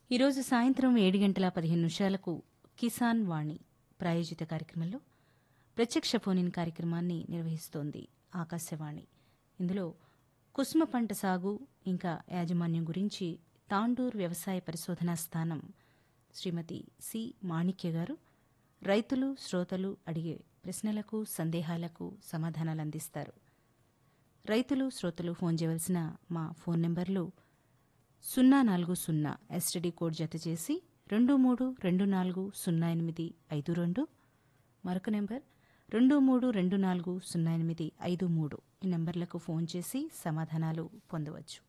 ఈరోజు సాయంత్రం ఏడు గంటల పదిహేను నిమిషాలకు కిసాన్ వాణి ప్రాయోజిత కార్యక్రమంలో ప్రత్యక్ష ఫోన్ కార్యక్రమాన్ని నిర్వహిస్తోంది ఆకాశవాణి ఇందులో కుసుమ పంట సాగు ఇంకా యాజమాన్యం గురించి తాండూర్ వ్యవసాయ పరిశోధనా స్థానం శ్రీమతి సి మాణిక్య గారు రైతులు శ్రోతలు అడిగే ప్రశ్నలకు సందేహాలకు సమాధానాలు అందిస్తారు రైతులు శ్రోతలు ఫోన్ చేయవలసిన మా ఫోన్ నెంబర్లు సున్నా నాలుగు సున్నా ఎస్టీడీ కోడ్ జత చేసి రెండు మూడు రెండు నాలుగు సున్నా ఎనిమిది ఐదు రెండు మరొక నెంబర్ రెండు మూడు రెండు నాలుగు సున్నా ఎనిమిది ఐదు మూడు ఈ నెంబర్లకు ఫోన్ చేసి సమాధానాలు పొందవచ్చు